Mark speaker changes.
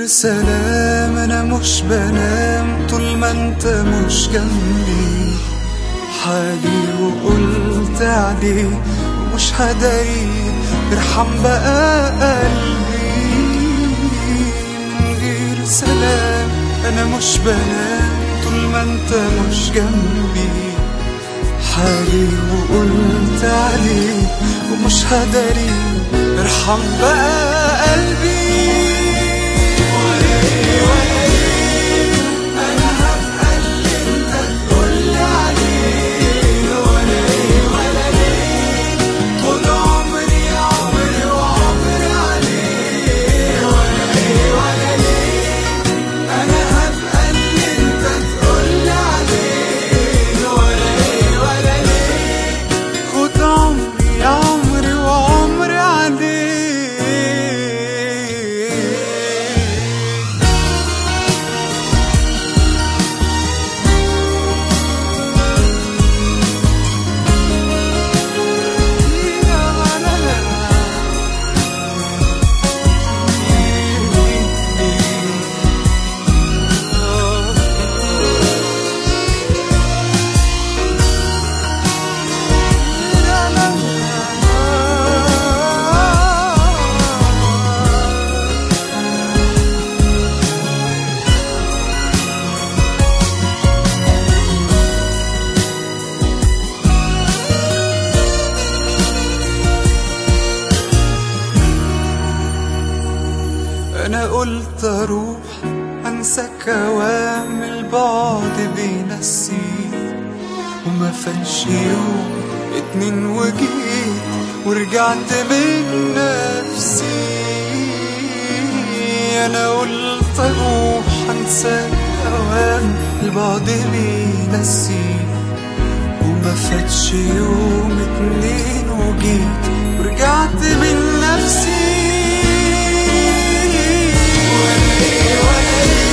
Speaker 1: غير سلام انا مش بنام طول ما انت مش جنبي حالي وقلت عليه ومش هداري ارحم بقى قلبي من غير سلام انا مش بنام طول ما انت مش جنبي حالي وقلت عليه ومش هداري ارحم بقى قلبي انا هبقى اللي انت تقولي عليه ولا ايه ولا ليه طول عمري عمري وعمري عليه ولا ايه ولا ليه انا هبقى اللي انت تقولي عليه ولا ايه ولا ليه خد عمري عمري وعمري عليه انا قلت اروح انسى كوام البعد بينسيك وما فاتش يوم اتنين وجيت ورجعت من نفسي انا قلت اروح انسى كوام البعد بينسيك وما فاتش يوم اتنين وجيت ورجعت من نفسي ولا ايه ولا ايه